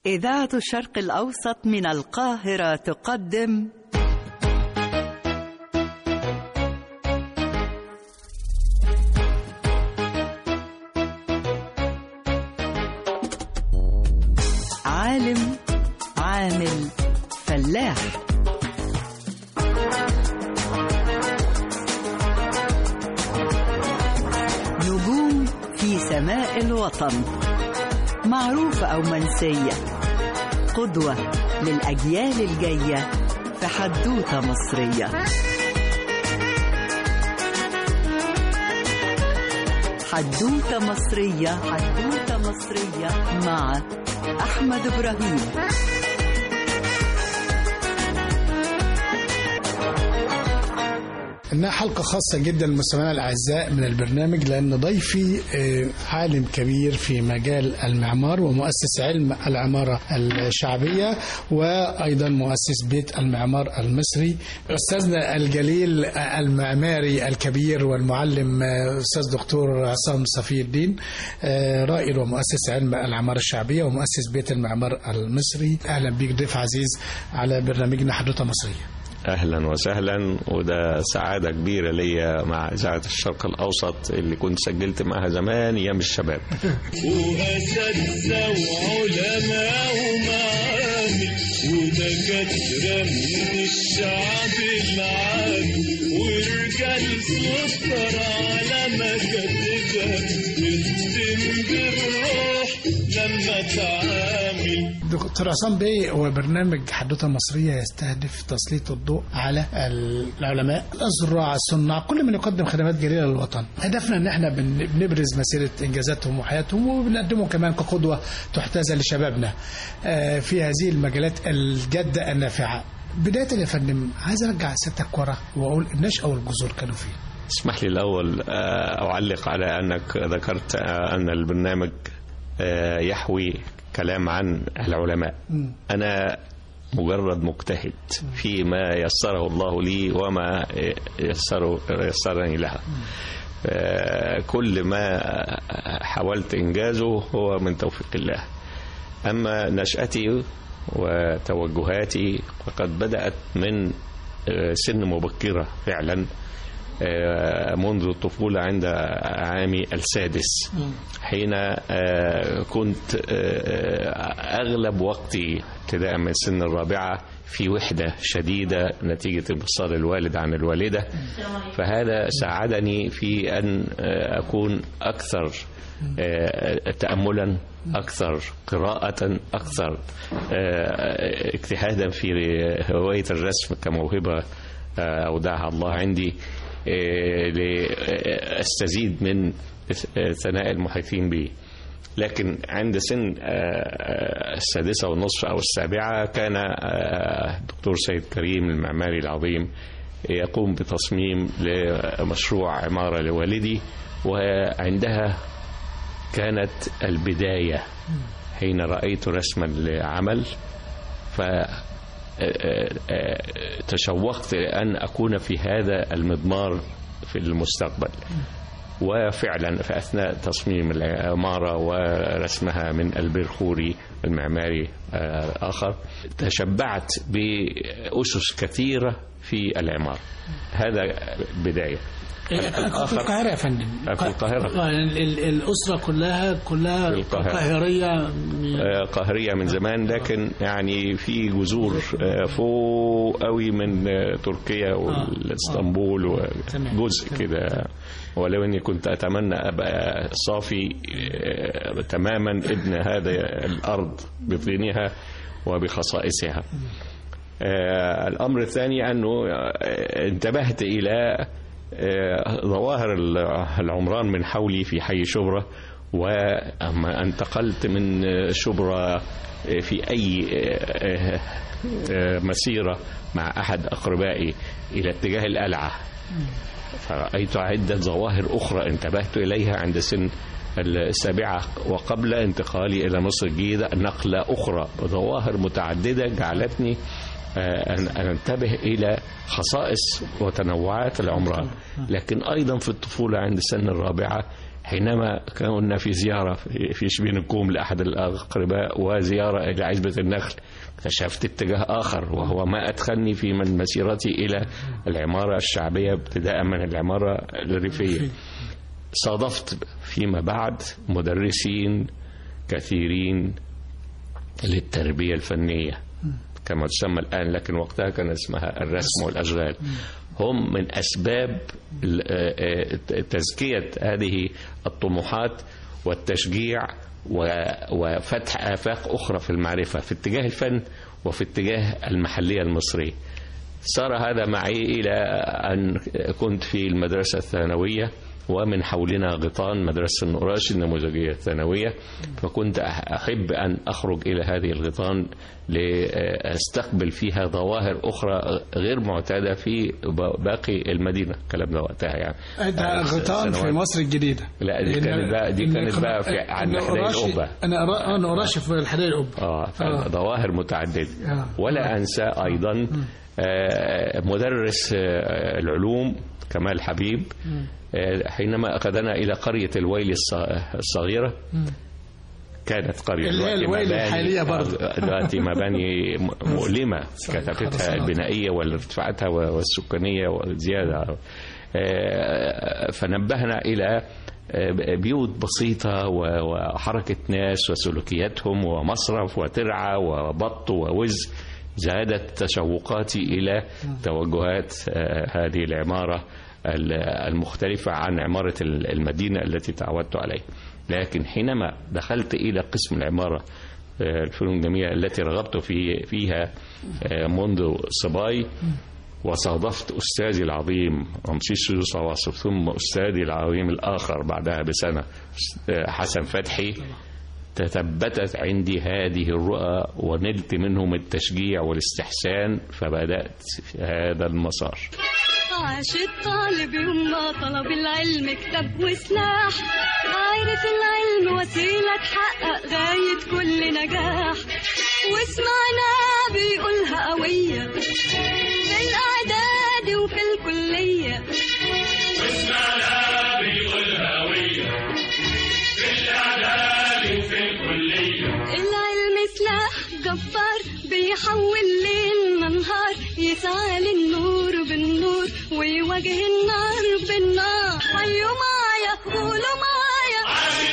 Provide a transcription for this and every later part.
إذاعة الشرق الأوسط من القاهرة تقدم عالم عامل فلاح نجوم في سماء الوطن معروفة أو منسية قدوة للأجيال الجاية في حدوتة مصرية حدوتة مصرية حدوتة مصرية مع أحمد إبراهيم إنها حلقة خاصة جدا لمستمعينا الأعزاء من البرنامج لأن ضيفي آه، عالم كبير في مجال المعمار ومؤسس علم العمارة الشعبية وأيضا مؤسس بيت المعمار المصري أستاذنا الجليل آه، المعماري الكبير والمعلم آه، أستاذ دكتور عصام صفي الدين آه، رائد ومؤسس علم العمارة الشعبية ومؤسس بيت المعمار المصري أهلا بك ضيف عزيز على برنامجنا حدوتة مصرية اهلا وسهلا وده سعاده كبيره ليا مع اذاعه الشرق الاوسط اللي كنت سجلت معها زمان ايام الشباب وأساتذة وعلماء ومعامل ودكاترة من الشعب العامي ورجال سكر على مكاتبها تختم بالروح لما تعامل دكتور عصام بيه هو برنامج حدوته مصرية يستهدف تسليط الضوء على العلماء الزراع الصناع كل من يقدم خدمات جليلة للوطن هدفنا ان احنا بن- بنبرز مسيرة انجازاتهم وحياتهم وبنقدمهم كمان كقدوة تحتذى لشبابنا آه، في هذه المجالات الجادة النافعة بداية يا فندم عايز ارجع سيادتك ورا واقول النشأة والجذور كانوا فين اسمح لي الاول آه، اعلق على انك ذكرت آه، ان البرنامج آه، يحوي كلام عن العلماء انا مجرد مجتهد فيما يسره الله لي وما يسره يسرني لها آه، كل ما حاولت انجازه هو من توفيق الله اما نشاتي وتوجهاتي فقد بدات من آه، سن مبكره فعلا آه، منذ الطفولة عند عامي السادس حين آه، كنت آه، أغلب وقتي ابتداء من السن الرابعة في وحدة شديدة نتيجة انفصال الوالد عن الوالدة فهذا ساعدني في أن آه، أكون أكثر آه، تأملا أكثر قراءة أكثر آه، اجتهادا في هواية الرسم كموهبة آه، أودعها الله عندي آه، لأستزيد من ثناء المحيطين بي لكن عند سن آه، السادسة والنصف أو السابعة كان آه، الدكتور سيد كريم المعماري العظيم يقوم بتصميم لمشروع عمارة لوالدي وعندها كانت البداية حين رأيت رسما لعمل ف تشوقت أن أكون في هذا المضمار في المستقبل وفعلا في أثناء تصميم العمارة ورسمها من البرخوري المعماري آه، آخر تشبعت بأسس كثيرة في العمارة هذا بداية في القاهرة يا فندم في القاهرة. آه، ال- ال- الأسرة كلها كلها في القاهرة. قاهرية آه، قاهرية من زمان لكن يعني في جذور آه، فوق قوي من آه، تركيا واسطنبول تمام. وجزء كده ولو اني كنت اتمنى ابقى صافي آه، تماما ابن هذا الارض بطينها وبخصائصها آه، الامر الثاني انه آه، انتبهت الى آه، ظواهر العمران من حولي في حي شبرا وأما انتقلت من شبرا في أي آه، آه، مسيرة مع أحد أقربائي إلى اتجاه القلعة فرأيت عدة ظواهر أخرى انتبهت إليها عند سن السابعة وقبل انتقالي إلى مصر الجديدة نقلة أخرى ظواهر متعددة جعلتني آه، أن أن أنتبه إلى خصائص وتنوعات العمران لكن أيضا في الطفولة عند سن الرابعة حينما كنا في زيارة في- في شبين الكوم لأحد الأقرباء وزيارة إلى عزبة النخل اكتشفت اتجاه آخر وهو ما أدخلني في من مسيرتي إلى العمارة الشعبية ابتداء من العمارة الريفية صادفت فيما بعد مدرسين كثيرين للتربية الفنية كما تسمى الآن لكن وقتها كان اسمها الرسم والأشغال هم من أسباب ال- آه، آه، تزكية هذه الطموحات والتشجيع و- وفتح آفاق أخرى في المعرفة في اتجاه الفن وفي اتجاه المحلية المصرية صار هذا معي إلى أن كنت في المدرسة الثانوية ومن حولنا غطان مدرسة النقراش النموذجية الثانوية فكنت أح- أحب أن أخرج إلى هذه الغطان لأستقبل فيها ظواهر أخرى غير معتادة في ب- باقي المدينة الكلام ده وقتها يعني ده غطان في سنوات. مصر الجديدة لا دي إن- كانت بقى دي إن كانت قناة- بقى في عن إن حدائق قراشي- القبة أنا أرا- أنا قراشي في الحدائق القبة اه آه. ظواهر متعدده آه. ولا انسى ايضا آه، مدرس آه، العلوم كمال حبيب آه، حينما اخذنا الى قريه الويل الص- الصغيره كانت قريه اللي هي دلوقتي الويل مباني- الحالية برضه. آه، دلوقتي مباني م- مؤلمه كثافتها خرسانات. البنائيه وارتفاعاتها والسكانيه والزياده آه، فنبهنا الى آه، بيوت بسيطة و- وحركة ناس وسلوكياتهم ومصرف وترعة وبط ووز زادت تشوقاتي إلى توجهات آه، هذه العمارة ال- المختلفة عن عمارة ال- المدينة التي تعودت عليها لكن حينما دخلت إلى قسم العمارة آه، الفنون الجميلة التي رغبت في فيها آه، منذ صباي وصادفت أستاذي العظيم رمسيس سوسة واصف ثم أستاذي العظيم الآخر بعدها بسنة آه، حسن فتحي تثبتت عندي هذه الرؤى ونلت منهم التشجيع والاستحسان فبدأت في هذا المسار عاش الطالب يوم ما طلب العلم كتاب وسلاح عارف العلم وسيلة تحقق غاية كل نجاح وسمعنا بيقولها قوية في الإعداد وفي الكلية العلم سلاح جبار بيحول ليل نهار يسعى للنور بالنور ويواجه النار بالنار حيوا معايا قولوا معايا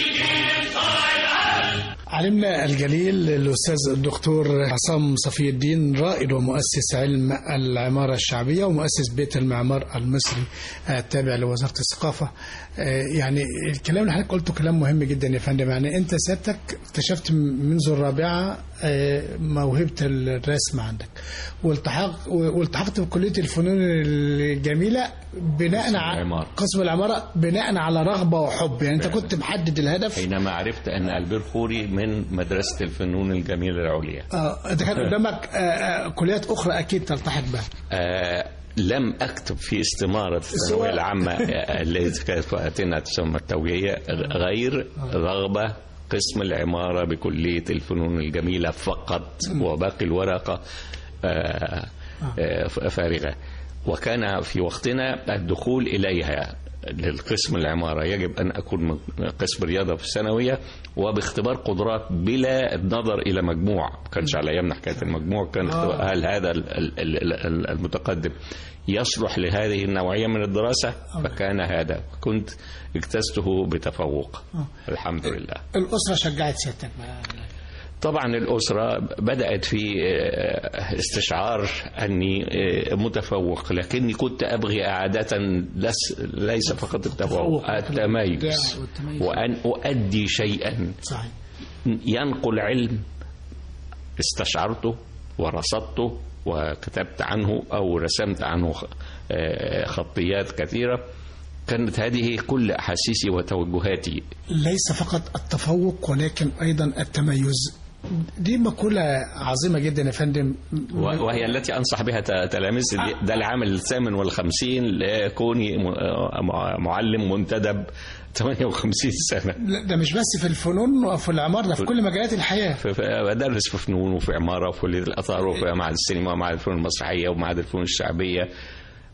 علمنا الجليل الأستاذ الدكتور عصام صفي الدين رائد ومؤسس علم العمارة الشعبية ومؤسس بيت المعمار المصري آه، التابع لوزارة الثقافة آه، يعني الكلام اللي حضرتك قلته كلام مهم جدا يا فندم يعني أنت سيادتك اكتشفت منذ الرابعة آه، موهبة الرسم عندك والتحق والتحقت بكلية الفنون الجميلة بناء على العمارة. قسم العمارة بناء على رغبة وحب يعني أنت كنت محدد الهدف حينما عرفت أن ألبير خوري من مدرسة الفنون الجميلة العليا اه انت كان قدامك آه، آه، كليات اخرى اكيد تلتحق بها آه لم أكتب في استمارة الثانوية العامة آه، التي كانت وقتنا تسمى التوجيهية غير رغبة قسم العمارة بكلية الفنون الجميلة فقط وباقي الورقة آه، آه، فارغة وكان في وقتنا الدخول إليها للقسم العمارة يجب أن أكون من قسم رياضة في الثانوية وباختبار قدرات بلا النظر إلى مجموع ما كانش على أيامنا حكاية المجموع كان اختبار هل هذا ال- ال- ال- ال- المتقدم يصلح لهذه النوعية من الدراسة فكان هذا كنت اجتزته بتفوق الحمد لله الاسره شجعت سيادتك بقى طبعا الأسرة بدأت في آه، استشعار أني آه، متفوق لكني كنت أبغي عادة لس ليس فقط التفوق التفوق. التميز والتميز. وأن أؤدي شيئا صحيح ينقل علم استشعرته ورصدته وكتبت عنه أو رسمت عنه آه، خطيات كثيرة كانت هذه كل أحاسيسي وتوجهاتي ليس فقط التفوق ولكن ايضا التميز دي مقولة عظيمة جدا يا فندم و- وهي التي أنصح بها ت- تلاميذي دي- ده العام الثامن والخمسين لكوني م- آه، معلم منتدب 58 سنة لا، ده مش بس في الفنون وفي العمارة ده في كل مجالات الحياة ف- ف- بدرس في فنون وفي عمارة وفي كلية الآثار وفي معهد السينما ومعهد الفنون المسرحية ومعهد الفنون الشعبية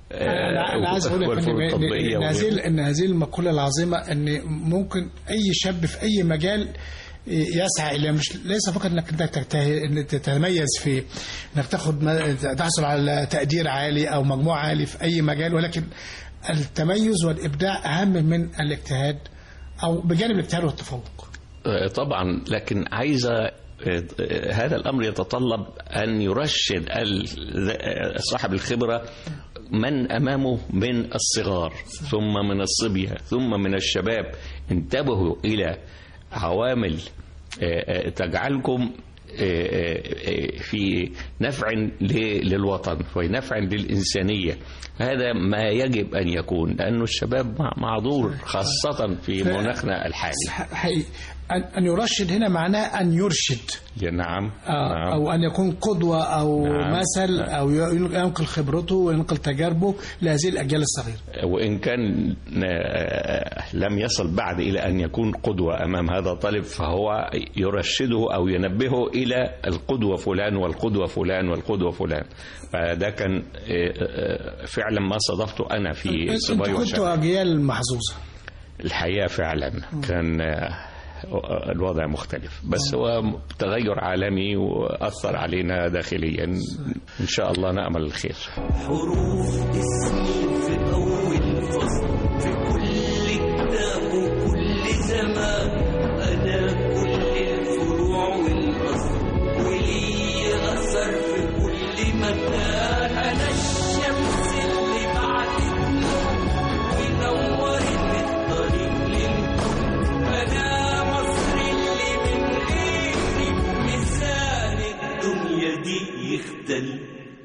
انا أنا عايز اقول يا والفنون فندم التطبيقية ان وغيره. هذه ان هذه المقوله العظيمه ان ممكن اي شاب في اي مجال يسعى الى مش ليس فقط انك انت تجتهد ان تتميز في انك تاخد ما- تحصل على تقدير عالي او مجموع عالي في اي مجال ولكن التميز والابداع اهم من الاجتهاد او بجانب الاجتهاد والتفوق آه، طبعا لكن عايزه آه، آه، هذا الامر يتطلب ان يرشد ال- آه، صاحب الخبره من امامه من الصغار ثم من الصبيه ثم من الشباب انتبهوا الى عوامل آه، آه، تجعلكم آه، آه، آه، في نفع ل- للوطن ونفع للإنسانية هذا ما يجب أن يكون لأنه الشباب مع- معذور خاصة في مناخنا الحالي ح- حقيقي أن أن يرشد هنا معناه أن يرشد يا نعم آه، نعم. أو أن يكون قدوة أو نعم. مثل أو ينقل خبرته وينقل تجاربه لهذه الأجيال الصغيرة وإن كان آه، لم يصل بعد إلى أن يكون قدوة أمام هذا الطالب فهو يرشده أو ينبهه إلى القدوة فلان والقدوة فلان والقدوة فلان فده كان آه، آه، فعلا ما صادفته أنا في أنتوا صبايا وشباب كنتوا أجيال محظوظة الحقيقة فعلا كان آه، الوضع مختلف بس هو تغير عالمي وأثر علينا داخليا إن شاء الله نأمل الخير حروف اسمي في أول فصل في كل كتاب وكل زمان أنا كل الفروع والأصل ولي أثر في كل مكان أنا الشمس اللي بعتتني ونورت الطريق للكل أنا مصر اللي من غيري ميزان الدنيا دي يختلف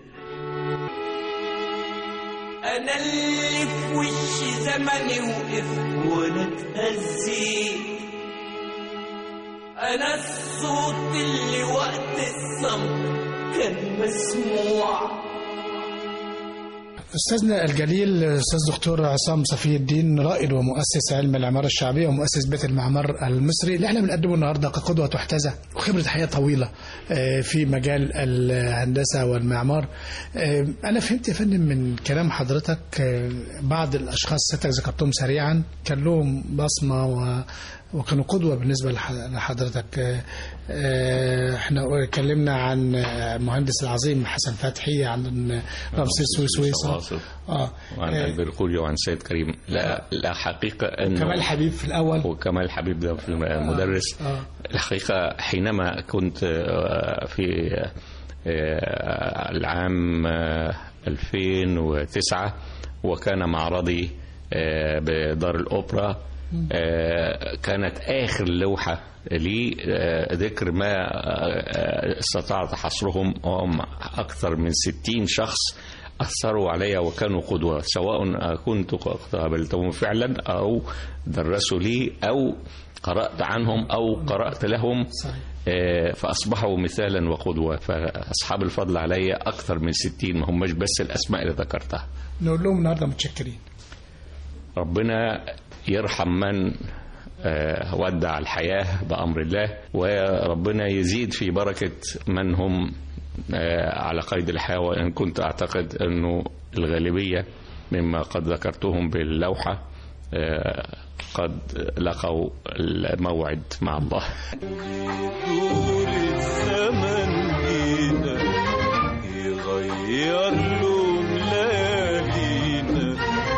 انا اللي في وش زمني وقف وانا اتهزيت انا الصوت اللي وقت الصمت كان مسموع أستاذنا الجليل أستاذ دكتور عصام صفي الدين رائد ومؤسس علم العمارة الشعبية ومؤسس بيت المعمار المصري اللي احنا بنقدمه النهارده كقدوة تحتذى وخبرة حياة طويلة آه، في مجال الهندسة والمعمار آه، أنا فهمت يا فندم من كلام حضرتك آه، بعض الأشخاص ستك ذكرتهم سريعا كان لهم بصمة و وكانوا قدوة بالنسبة لح- لحضرتك آه، آه، احنا اتكلمنا عن آه، المهندس العظيم حسن فتحي عن رمسيس سويسرا واصف. اه وعن آه، البرقولي وعن سيد كريم لا لا حقيقة أنه كمال حبيب في الأول وكمال حبيب ده في المدرس آه. الحقيقة حينما كنت آه، في آه، العام آه، 2009 وكان معرضي آه، بدار الأوبرا آه، كانت آخر لوحة لي آه، ذكر ما آه، استطعت حصرهم وهم أكثر من 60 شخص أثروا علي وكانوا قدوة سواء كنت قابلتهم فعلا أو درسوا لي أو قرأت عنهم أو قرأت لهم صحيح. آه، فأصبحوا مثالا وقدوة فأصحاب الفضل علي أكثر من ستين ما هماش بس الأسماء اللي ذكرتها نقول لهم النهارده متشكرين ربنا يرحم من آه، ودع الحياة بأمر الله وربنا يزيد في بركة من هم آه، على قيد الحياة وإن كنت أعتقد أنه الغالبية مما قد ذكرتهم باللوحة آه، قد لقوا الموعد مع الله دور الزمن جينا يغير لون ليالينا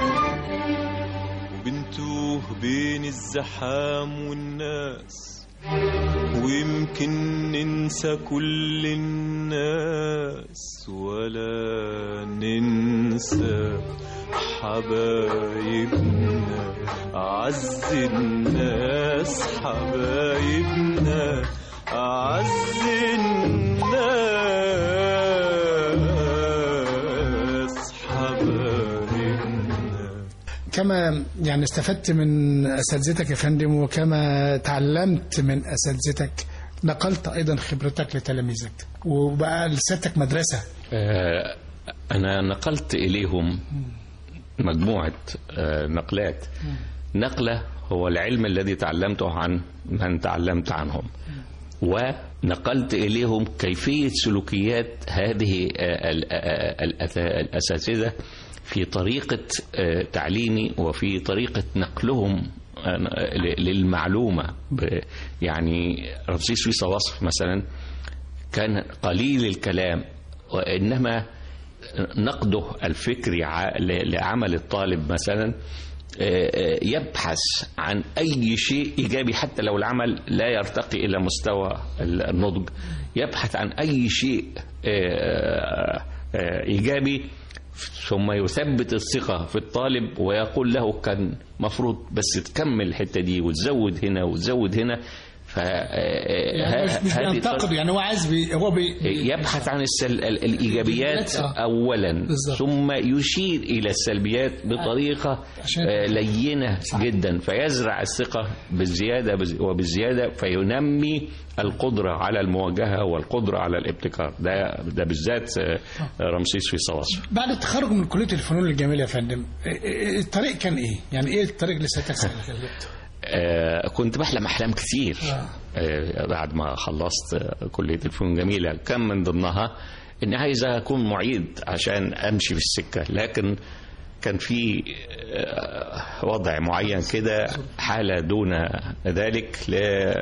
وبنتوه بين الزحام والناس ويمكن ننسى كل الناس ولا ننسى حبايبنا أعز الناس حبايبنا أعز الناس حبايبنا كما يعني استفدت من اساتذتك يا فندم وكما تعلمت من اساتذتك نقلت ايضا خبرتك لتلاميذك وبقى لساتك مدرسه آه، أنا نقلت إليهم مجموعة آه، نقلات نقلة هو العلم الذي تعلمته عن من تعلمت عنهم ونقلت إليهم كيفية سلوكيات هذه آه، ال- آه، الأث- الأساتذة في طريقة آه، تعليمي وفي طريقة نقلهم آه، ل- للمعلومة ب- يعني رمسيس فيصل وصف مثلا كان قليل الكلام وإنما نقده الفكري ع- ل- لعمل الطالب مثلا آه، آه، يبحث عن أي شيء إيجابي حتى لو العمل لا يرتقي إلى مستوى النضج يبحث عن أي شيء آه، آه، إيجابي ثم يثبت الثقة في الطالب ويقول له كان مفروض بس تكمل الحتة دي وتزود هنا وتزود هنا ف يعني مش مش هذه بينتقد يعني هو عايز بي هو بي يبحث عن السل... ال- الإيجابيات آه. أولا بالظبط. ثم يشير إلى السلبيات بطريقة عشان- آه، لينة جدا فيزرع الثقة بالزيادة بز- وبالزيادة فينمي القدرة على المواجهة والقدرة على الابتكار ده ده بالذات آه، رمسيس في صواصف بعد التخرج من كليه الفنون الجميله يا فندم إيه- إيه- الطريق كان ايه؟ يعني ايه الطريق اللي سيتسلك؟ آه، كنت بحلم احلام كتير آه، بعد ما خلصت آه، كليه الفنون الجميله كان من ضمنها اني عايز اكون معيد عشان امشي في السكه لكن كان في آه، وضع معين كده حاله دون ذلك ل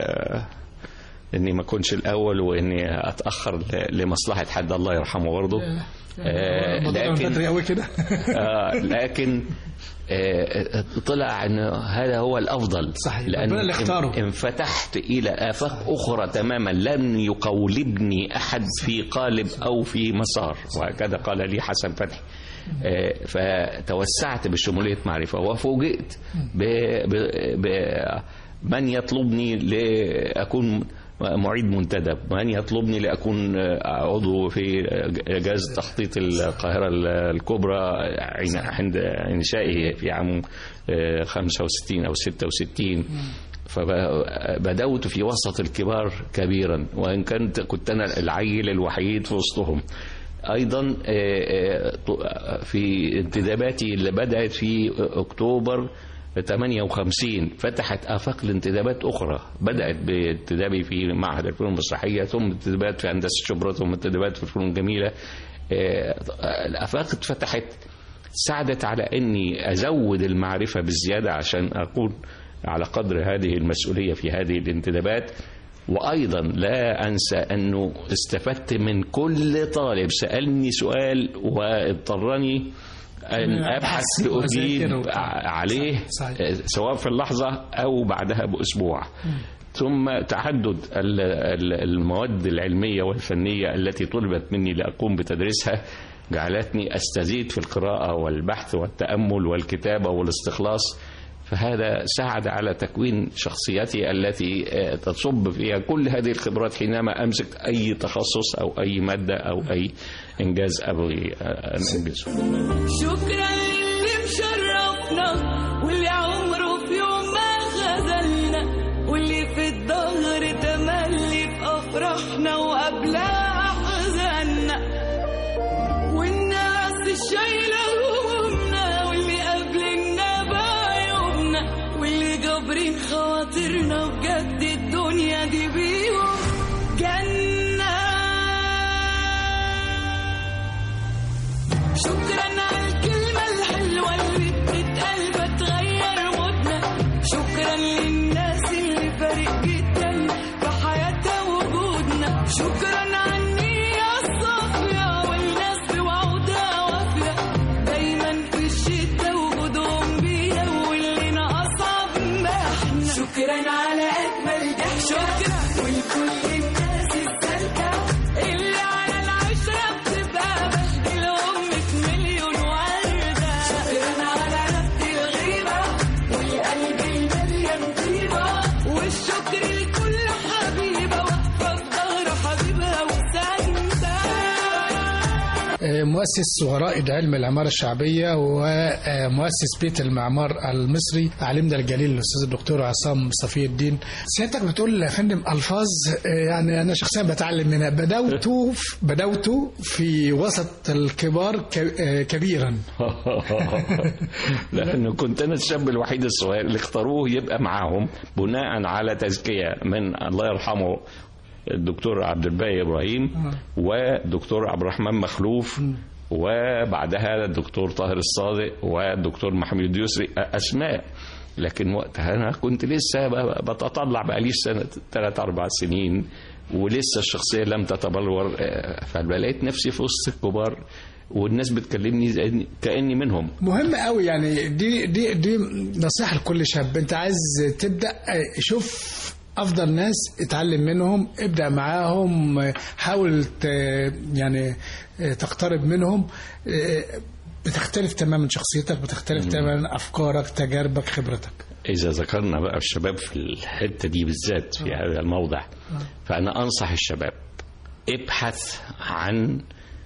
اني ما اكونش الاول واني اتاخر ل- لمصلحه حد الله يرحمه برضه آه، الموضوع من لكن بدري قوي كده آه لكن آه طلع ان هذا هو الافضل صحيح. لان ربنا اللي اختاره. انفتحت الى افاق اخرى تماما لن يقولبني احد في قالب او في مسار وهكذا قال لي حسن فتحي آه، فتوسعت بشمولية معرفة وفوجئت ب- ب- بمن يطلبني لأكون معيد منتدب من يطلبني لأكون عضو في جهاز تخطيط القاهرة الكبرى عين- عند إنشائه في عام 65 أو 66 فبدأت في وسط الكبار كبيرا وإن كنت كنت أنا العيل الوحيد في وسطهم ايضا آه، آه، ط- في انتداباتي اللي بدات في اكتوبر 58 فتحت افاق لانتدابات اخرى بدات بانتدابي في معهد الفنون المسرحيه ثم انتدابات في هندسه شبرا ثم انتدابات في الفنون الجميله آه، الافاق اتفتحت ساعدت على اني ازود المعرفه بالزياده عشان اكون على قدر هذه المسؤوليه في هذه الانتدابات وايضا لا انسى انه استفدت من كل طالب سالني سؤال واضطرني ان ابحث أبحث لاجيب وأذاكر وبتاع. عليه صحيح. سواء في اللحظه او بعدها باسبوع ثم تعدد ال- ال- المواد العلميه والفنيه التي طلبت مني لاقوم بتدريسها جعلتني استزيد في القراءه والبحث والتامل والكتابه والاستخلاص فهذا ساعد على تكوين شخصيتي التي آه، تصب فيها كل هذه الخبرات حينما امسك اي تخصص او اي ماده او اي انجاز ابغي آه، ان انجزه شكرا للي مشرفنا واللي عمره في يوم ما خذلنا واللي في الظهر تملي في افراحنا وقبلها احزاننا والناس الشايله همومنا واللي قابلنا بعيوبنا واللي جابرين خواطرنا بجد الدنيا دي بيهم جنه شكرا على الكلمة الحلوة اللي بتتقال بتغير مودنا شكرا للناس اللي فارق جدا في حياتها وجودنا شكرا على النية الصافية والناس بوعودها وافية دايما في الشدة وجودهم بيها واللي أصعب ما احنا شكرا على أجمل ضحكة شكرا ولكل الناس السالكة اللي على العشرة بتبقى بهدلهم في مليون وردة شكرا على نفس الغيبة والقلب المليان طيبة والشكر لكل حبيبة واقفة في ظهر حبيبها وساندة مؤسس ورائد علم العمارة الشعبية ومؤسس بيت المعمار المصري علمنا الجليل الأستاذ الدكتور عصام صفي الدين سيادتك بتقول يا فندم ألفاظ يعني أنا شخصيا بتعلم منها بدوت بدوت في وسط الكبار ك- كبيرا لانه كنت انا الشاب الوحيد الصغير اللي اختاروه يبقى معاهم بناء على تزكيه من الله يرحمه الدكتور عبد الباقي ابراهيم ودكتور عبد الرحمن مخلوف وبعدها الدكتور طاهر الصادق والدكتور محمد يسري أسماء لكن وقتها أنا كنت لسه ب- بتطلع بقاليش سنة ثلاث أربع سنين ولسه الشخصية لم تتبلور آه، فلقيت نفسي في وسط الكبار والناس بتكلمني زي- كأني منهم مهم قوي يعني دي دي دي نصيحه لكل شاب انت عايز تبدا آه، شوف افضل ناس اتعلم منهم ابدا معاهم آه، حاول ت- يعني آه، تقترب منهم آه، بتختلف تماما شخصيتك بتختلف تماما افكارك تجاربك خبرتك إذا ذكرنا بقى الشباب في الحتة دي بالذات في هذا الموضع فأنا أنصح الشباب ابحث عن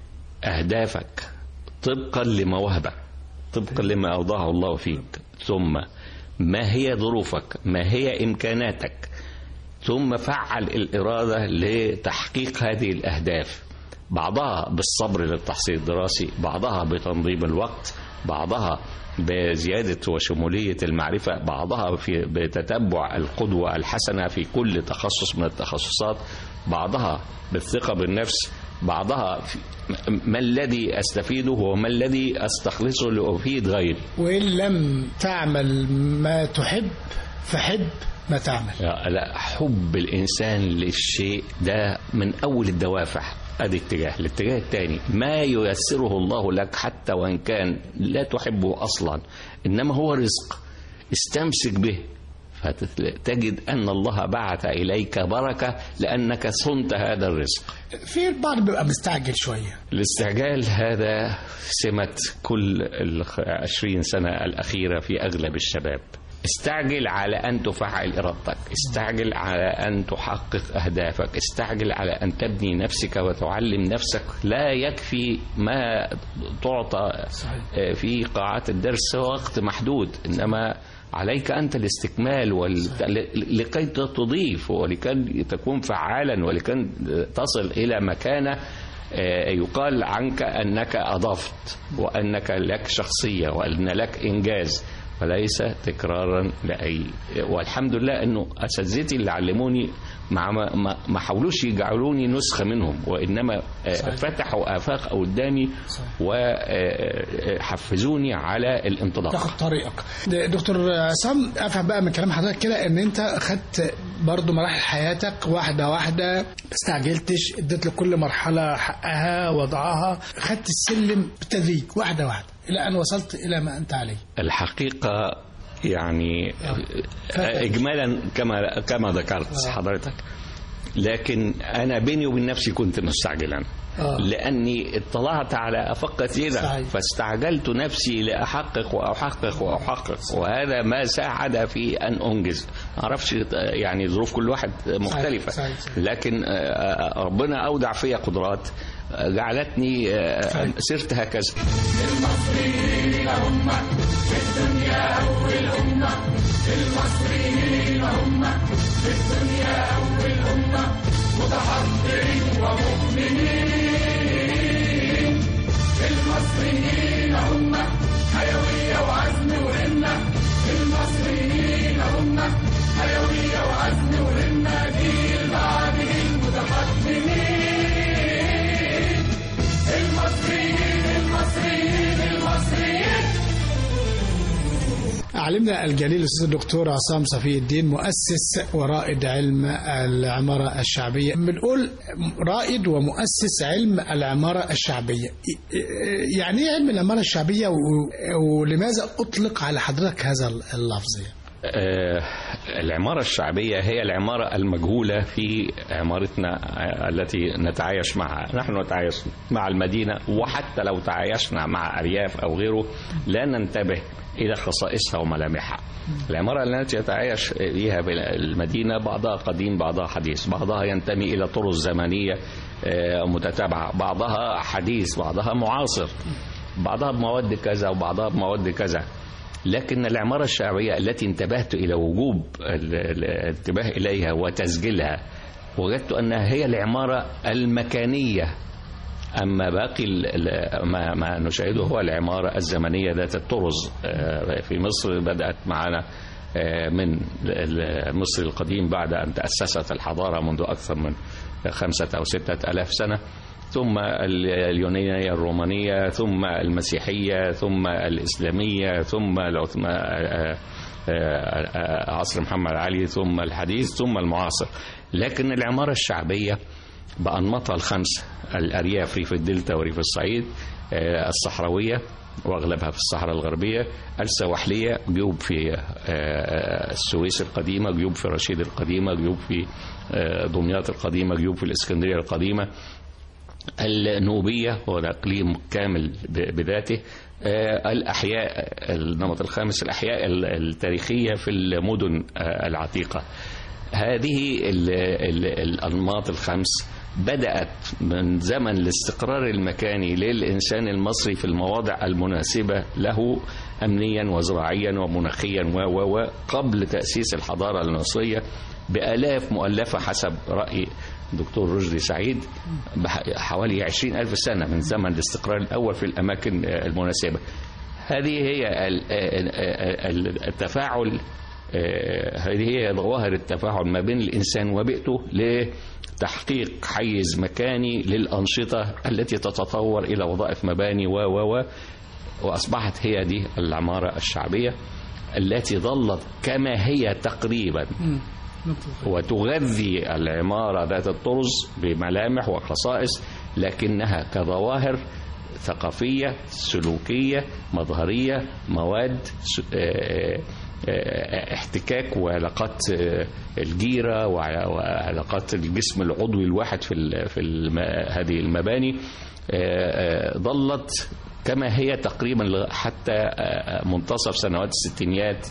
أهدافك طبقا لمواهبك طبقا لما أوضعه الله فيك ثم ما هي ظروفك ما هي إمكاناتك ثم فعل الإرادة لتحقيق هذه الأهداف بعضها بالصبر للتحصيل الدراسي بعضها بتنظيم الوقت بعضها بزيادة وشمولية المعرفة بعضها في بتتبع القدوة الحسنة في كل تخصص من التخصصات بعضها بالثقة بالنفس بعضها في ما الذي أستفيده وما الذي أستخلصه لأفيد غيري وان لم تعمل ما تحب فحب ما تعمل لا لا، حب الإنسان للشيء ده من أول الدوافع ادي اتجاه الاتجاه الثاني ما ييسره الله لك حتى وان كان لا تحبه اصلا انما هو رزق استمسك به فتجد ان الله بعث اليك بركه لانك صنت هذا الرزق في البعض بيبقى مستعجل شويه الاستعجال هذا سمة كل العشرين سنة الأخيرة في أغلب الشباب استعجل على أن تفعل إرادتك استعجل على أن تحقق أهدافك استعجل على أن تبني نفسك وتعلم نفسك لا يكفي ما تعطى في قاعات الدرس وقت محدود إنما عليك أنت الاستكمال وال... لكي تضيف ولكي تكون فعالا ولكي تصل إلى مكانة يقال عنك أنك أضفت وأنك لك شخصية وأن لك إنجاز وليس تكرارا لأي والحمد لله أنه أساتذتي اللي علموني مع ما, ما, ما حاولوش يجعلوني نسخة منهم وإنما صحيح. فتحوا آفاق قدامي وحفزوني على الانطلاق تاخد طريقك دكتور عصام افهم بقى من كلام حضرتك كده ان انت خدت برضو مراحل حياتك واحدة واحدة ما استعجلتش اديت لكل مرحلة حقها وضعها خدت السلم بالتدريج واحدة واحدة إلى أن وصلت إلى ما أنت عليه الحقيقة يعني إجمالا كما كما ذكرت حضرتك لكن أنا بيني وبين نفسي كنت مستعجلا آه. لأني اطلعت على آفاق كثيرة صحيح. فاستعجلت نفسي لأحقق وأحقق وأحقق وهذا ما ساعد في أن أنجز معرفش يعني ظروف كل واحد مختلفة صحيح. صحيح. لكن آه، ربنا أودع في قدرات آه، جعلتني آه، صحيح. سرت هكذا علمنا الجليل الأستاذ الدكتور عصام صفي الدين مؤسس ورائد علم العمارة الشعبية بنقول رائد ومؤسس علم العمارة الشعبية يعني ايه علم العمارة الشعبية و- ولماذا أطلق على حضرتك هذا اللفظ يعني؟ آه، العمارة الشعبية هي العمارة المجهولة في عمارتنا آه، التي نتعايش معها نحن نتعايش مع المدينة وحتى لو تعايشنا مع أرياف أو غيره لا ننتبه إلى خصائصها وملامحها العمارة التي يتعايش بها المدينة بعضها قديم بعضها حديث بعضها ينتمي إلى طرق زمنية آه، متتابعة بعضها حديث بعضها معاصر بعضها بمواد كذا وبعضها بمواد كذا لكن العمارة الشعبية التي انتبهت إلى وجوب ال- ال- الانتباه إليها وتسجيلها وجدت أنها هي العمارة المكانية أما باقي ال- ال- ما, ما نشاهده هو العمارة الزمنية ذات الطرز آه، في مصر بدأت معنا آه، من ال- مصر القديم بعد أن تأسست الحضارة منذ أكثر من خمسة أو ستة ألاف سنة ثم ال- اليونانية الرومانية ثم المسيحية ثم الإسلامية ثم العثم- آه، آه، آه، عصر محمد علي ثم الحديث ثم المعاصر لكن العمارة الشعبية بأنماطها الخمسة الأرياف ريف الدلتا وريف الصعيد آه، الصحراوية واغلبها في الصحراء الغربيه السواحليه جيوب في آه، السويس القديمه جيوب في رشيد القديمه جيوب في آه، دمياط القديمه جيوب في الاسكندريه القديمه النوبيه هو ده اقليم كامل ب- بذاته آه، الاحياء النمط الخامس الاحياء ال- التاريخيه في المدن آه، العتيقه هذه ال ال الأنماط الخمس بدأت من زمن الاستقرار المكاني للإنسان المصري في المواضع المناسبة له أمنيا وزراعيا ومناخيا و و و قبل تأسيس الحضارة المصرية بآلاف مؤلفة حسب رأي دكتور رشدي سعيد بح- حوالي عشرين ألف سنة من زمن الاستقرار الأول في الأماكن آه، المناسبة هذه هي ال- آه، ال- التفاعل آه، هذه هي ظواهر التفاعل ما بين الإنسان وبيئته لتحقيق حيز مكاني للأنشطة التي تتطور إلى وظائف مباني و و و وأصبحت هي دي العمارة الشعبية التي ظلت كما هي تقريبا وتغذي العمارة ذات الطرز بملامح وخصائص لكنها كظواهر ثقافية سلوكية مظهرية مواد س- آه، آه، احتكاك وعلاقات آه، الجيرة وع- وعلاقات الجسم العضوي الواحد في ال- في الم- هذه المباني آه، آه، ظلت كما هي تقريبا لغ- حتى آه، منتصف سنوات الستينيات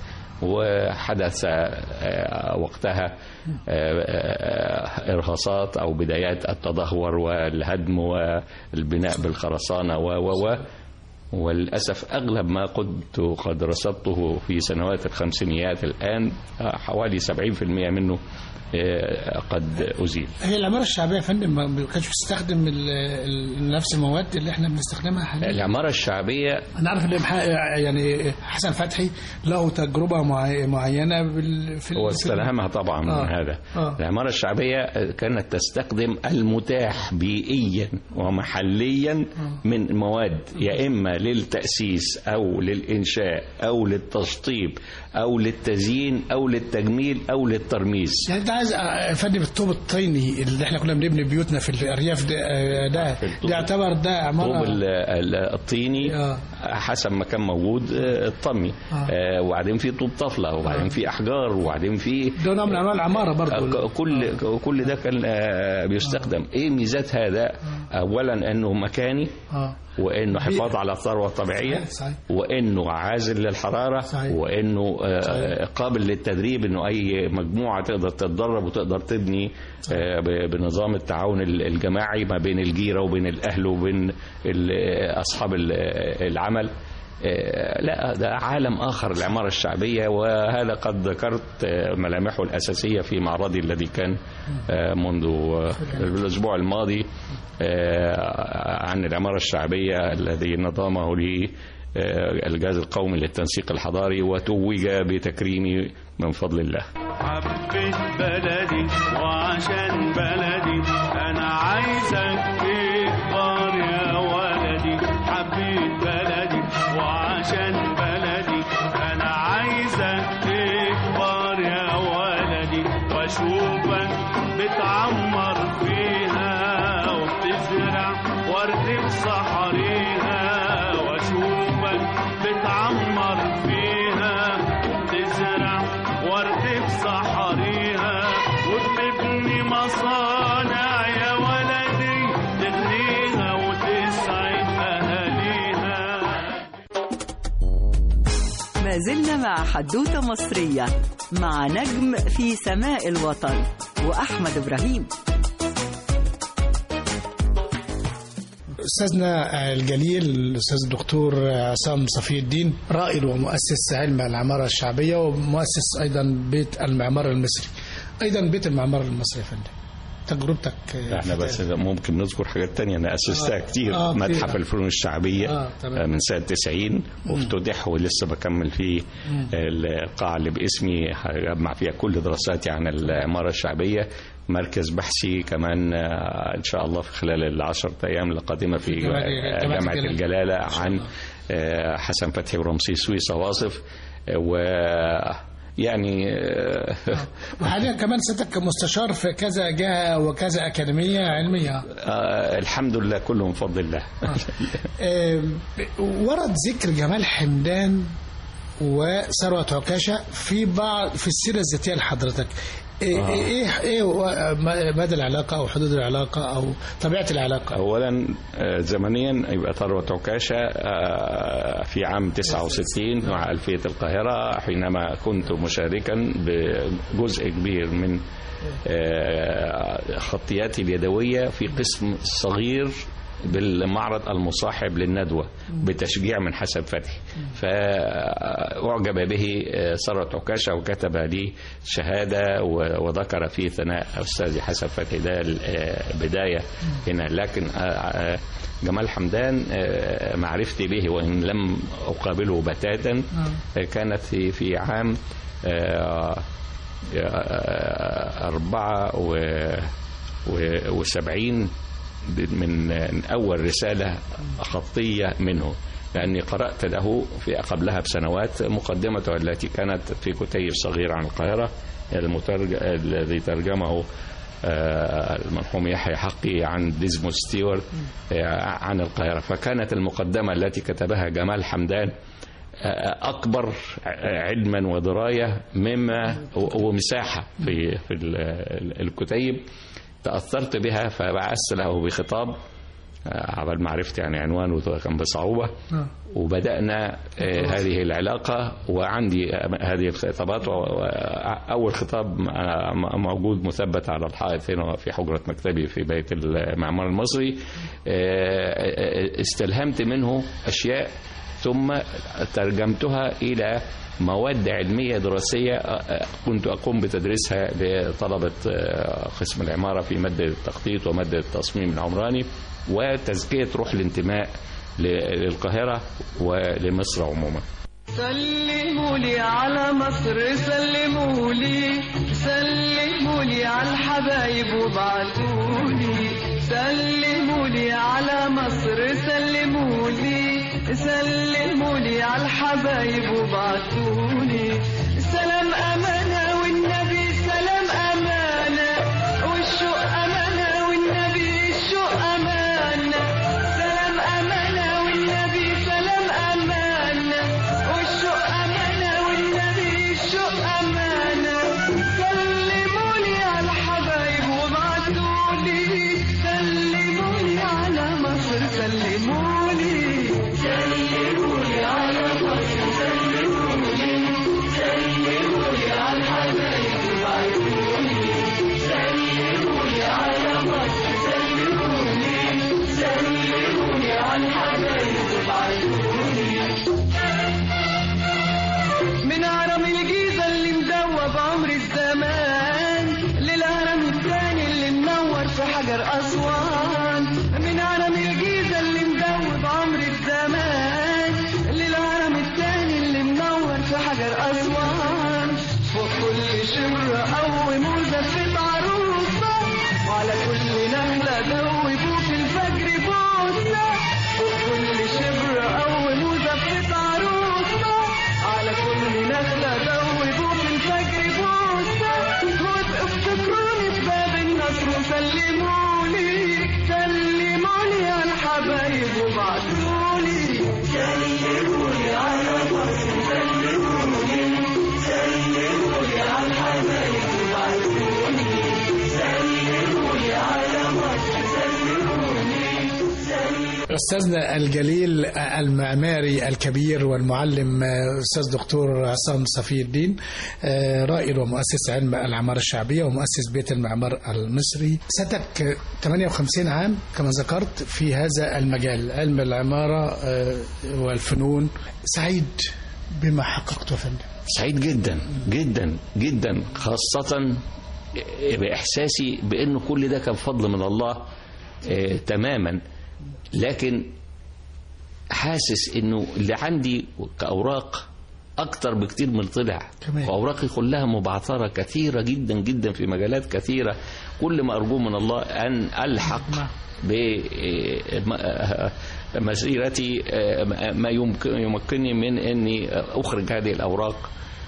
وحدث آه، وقتها آه، آه، إرهاصات أو بدايات التدهور والهدم والبناء بالخرسانة و و و وللأسف أغلب ما كنت قد رصدته في سنوات الخمسينيات الآن آه، حوالي 70% منه آه، قد أزيل هي العمارة الشعبية يا فندم ما ما كانش بتستخدم ال- ال- نفس المواد اللي احنا بنستخدمها حاليا العمارة الشعبية انا عارف ان مح- يعني حسن فتحي له تجربة معي- معينة بال في هو في- استلهمها طبعا آه. من هذا آه. العمارة الشعبية كانت تستخدم المتاح بيئيا ومحليا من مواد يا إما للتأسيس أو للإنشاء أو للتشطيب أو للتزيين أو للتجميل أو للترميز يعني انت عايز يا فندم الطوب الطيني اللي احنا كنا بنبني بيوتنا في الارياف ده آه، ده الطوب. ده يعتبر ده عمارة الطوب ال- ال- الطيني آه. حسب ما كان موجود آه، الطمي آه. آه، وبعدين في طوب طفلة وبعدين في أحجار وبعدين في ده نوع من انواع العمارة برضه كل كل ده كان آه، بيستخدم ايه ميزات هذا اولا انه مكاني اه وانه حفاظ على الثروه الطبيعيه صحيح، صحيح. وانه عازل للحراره صحيح. وانه آه، قابل للتدريب انه اي مجموعه تقدر تتدرب وتقدر تبني آه، ب- بنظام التعاون ال- الجماعي ما بين الجيره وبين الاهل وبين ال- اصحاب ال- العمل آه، لا ده عالم آخر العمارة الشعبية وهذا قد ذكرت آه، ملامحه الأساسية في معرضي الذي كان آه، منذ آه، الأسبوع الماضي آه، عن العمارة الشعبية الذي نظمه لي آه، الجهاز القومي للتنسيق الحضاري وتوج بتكريمي من فضل الله حبيت بلدي وعشان بلدي انا عايزك تكبر يا ولدي حبيت بلدي وعشان بلدي انا عايزك تكبر يا ولدي واشوفك بتعمر فيها وبتزرع ورد في صحريها واشوفك بتعمر فيها وبتزرع ورد في صحريها وبتبني مصانع يا ولدي تغنيها وتسعد اهاليها ما زلنا مع حدوتة مصرية مع نجم في سماء الوطن وأحمد إبراهيم استاذنا الجليل الاستاذ الدكتور عصام صفي الدين رائد ومؤسس علم العماره الشعبيه ومؤسس ايضا بيت المعمار المصري ايضا بيت المعمار المصري يا فندم تجربتك احنا بس ممكن نذكر حاجات تانية انا اسستها آه. كتير آه، كتير. متحف الفنون الشعبيه آه، تمام. آه، من سنه 90 وافتتح ولسه بكمل فيه القاعه اللي باسمي هجمع فيها كل دراساتي عن العماره الشعبيه مركز بحثي كمان آه، ان شاء الله في خلال العشرة ايام القادمه في جامعة- آه، جامعة جامعه الجلالة. الجلاله عن آه، حسن فتحي ورمسيس سويسة واصف و يعني آه، وحاليا كمان سيادتك مستشار في كذا جهه وكذا اكاديميه علميه آه، الحمد لله كله من فضل الله آه، ورد ذكر جمال حمدان وثروة عكاشة في بعض في السيرة الذاتية لحضرتك ايه ايه ايه هو مدى العلاقة او حدود العلاقة او طبيعة العلاقة اولا آه، زمنيا يبقى ثروت عكاشه آه، في عام 69 مع الفيه القاهره حينما كنت مشاركا بجزء كبير من آه، خطياتي اليدويه في قسم صغير بالمعرض المصاحب للندوة بتشجيع من حسن فتحي فأعجب به آه، ثروت عكاشة وكتب لي شهادة و- وذكر في ثناء أستاذي حسن فتحي ده آه، بداية هنا لكن آه، آه، جمال حمدان آه، معرفتي به وإن لم أقابله بتاتا آه، كانت في في عام آه، آه، أربعة و و- وسبعين من أول رسالة خطية منه لأني قرأت له في قبلها بسنوات مقدمته التي كانت في كتيب صغير عن القاهرة المترج... الذي ترجمه آه، المرحوم يحيى حقي عن ديزموند ستيوارت آه، عن القاهرة فكانت المقدمة التي كتبها جمال حمدان اكبر علما ودرايه مما ومساحه في في ال- الكتيب تاثرت بها فبعثت له بخطاب عبال معرفتي يعني عنوانه كان بصعوبه وبدانا آه، هذه العلاقه وعندي هذه الخطابات واول خطاب آه، موجود مثبت على الحائط هنا في حجره مكتبي في بيت المعمار المصري آه، استلهمت منه اشياء ثم ترجمتها إلى مواد علمية دراسية كنت أقوم بتدريسها لطلبة قسم العمارة في مادة التخطيط ومادة التصميم العمراني وتزكية روح الانتماء للقاهرة ولمصر عموما سلموا لي على مصر سلموا لي سلموا لي على الحبايب وابعتوا لي سلموا لي على مصر سلموا لي سلموا لي على الحبايب وابعتوا لي سلام أمانة والنبي سلام أمانة والشوق أمانة والنبي الشوق أمانة سلام أمانة والنبي سلام أمانة والشوق أمانة والنبي الشوق أمانة سلموا لي على الحبايب وابعتوا لي سلموا لي على مصر سلموا لي سلموا لي على مصر سلموا لي سلموا لي على الحبايب وابعتوا لي سلموا لي على مصر سلموا لي سلموا لي على الحبايب وابعتوا لي من هرم الجيزة اللي مدوب عمر الزمان للهرم التاني اللي منور في حجر أسوان من هرم الجيزة اللي مدوب عمر الزمان للهرم التاني اللي منور في حجر أسوان فوق كل شبر أو مزفت عروسة وعلى كل نخلة دوبوا في الفجر بوسة فوق كل شبر أو مزفت عروسة على كل نخلة دوبوا في الفجر بوسة وافتكروني في باب النصر وسلموني سلموني على الحبايب وبعتولي سلموني على مصر سلموني سلموني على الحبايب وبعتولي سلموني على مصر سلموني أستاذنا الجليل المعماري الكبير والمعلم أستاذ دكتور عصام صفي الدين آه، رائد ومؤسس علم العمارة الشعبية ومؤسس بيت المعمار المصري سنتك 58 عام كما ذكرت في هذا المجال علم العمارة آه، والفنون سعيد بما حققته يا فندم سعيد جدا جدا جدا خاصة بإحساسي بأنه كل ده كان فضل من الله آه، تماما لكن حاسس أنه اللي عندي كأوراق اكتر بكتير من طلع كمان. واوراقي كلها مبعثره كثيره جدا جدا في مجالات كثيره كل ما ارجوه من الله ان الحق بمسيرتي ما يمكن يمكنني من اني اخرج هذه الاوراق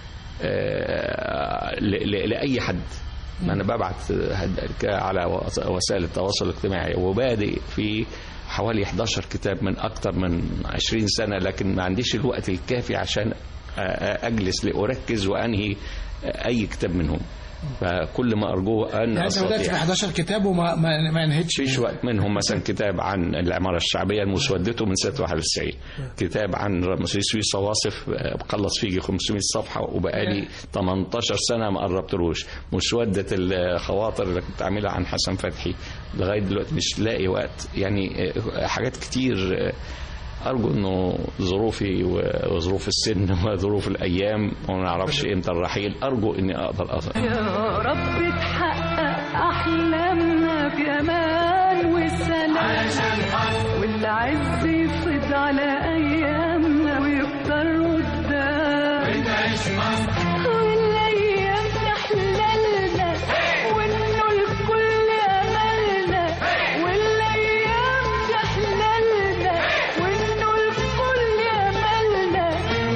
آه، ل- ل- لاي حد ما انا ببعت هد- على وس- وسائل التواصل الاجتماعي وبادئ في حوالي 11 كتاب من اكثر من 20 سنه لكن ما عنديش الوقت الكافي عشان أ- أ- اجلس لاركز وانهي اي كتاب منهم فكل ما ارجوه ان يعني انت بدات في استطيع 11 كتاب وما ما, ما انهتش فيش وقت منهم مثلا كتاب عن العمارة الشعبية مسودته من سنة 91 كتاب عن رمسيس سويس واصف آه، بخلص فيه 500 صفحة وبقالي 18 سنة ما قربتلوش مسودة الخواطر اللي كنت عاملها عن حسن فتحي لغاية دلوقتي مش لاقي وقت يعني آه، حاجات كتير آه، أرجو إنه ظروفي و- وظروف السن وظروف الأيام وما نعرفش إمتى الرحيل أرجو إني أقدر أظهر يا رب تحقق أحلامنا بأمان وسلام والعز يفض على أيامنا ويكتر قدام والأيام تحللنا وإنه الكل أملنا والأيام تحللنا وإنه الكل أملنا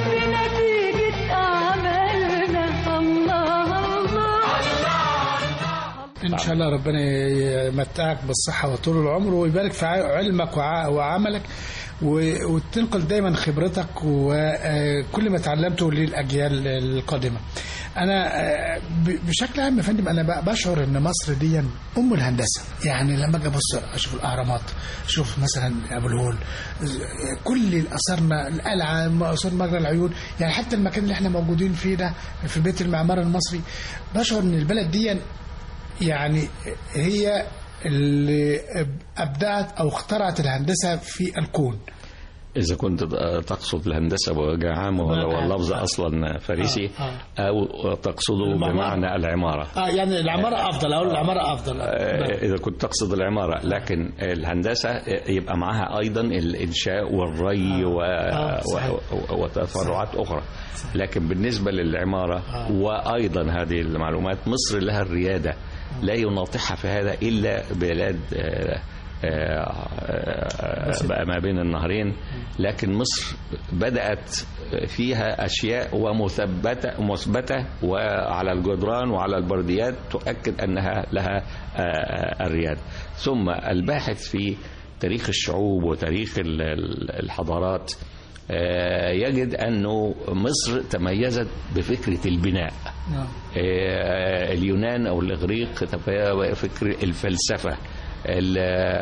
بنتيجة أعمالنا الله الله ان شاء الله ربنا يمتعك بالصحه وطول العمر ويبارك في علمك وع- وعملك و- وتنقل دايما خبرتك وكل ما تعلمته للاجيال القادمه. انا آه، ب- بشكل عام يا فندم انا ب- بشعر ان مصر دي ام الهندسه، يعني لما اجي ابص اشوف الاهرامات، اشوف مثلا ابو الهول، كل الاثارنا القلعه، اثار مجرى العيون، يعني حتى المكان اللي احنا موجودين فيه ده في بيت المعمار المصري بشعر ان البلد دي يعني هي اللي ابدعت او اخترعت الهندسه في الكون إذا كنت تقصد الهندسة بوجه عام وهو اللفظ أصلا فارسي آه، أو تقصده المعمار. بمعنى العمارة اه يعني العماره افضل او العماره افضل آه، إذا كنت تقصد العمارة لكن الهندسة يبقى معها أيضا الإنشاء والري و... آه، صحيح. و... وتفرعات أخرى لكن بالنسبة للعمارة وأيضا هذه المعلومات مصر لها الريادة لا يناطحها في هذا إلا بلاد آه، آه، آه، بقى ما بين النهرين لكن مصر بدأت فيها أشياء ومثبتة مثبتة وعلى الجدران وعلى البرديات تؤكد أنها لها آه، الريادة ثم الباحث في تاريخ الشعوب وتاريخ ال- ال- الحضارات آه، يجد أنه مصر تميزت بفكرة البناء نعم. آه، اليونان او الاغريق تبقى فكر الفلسفه ال-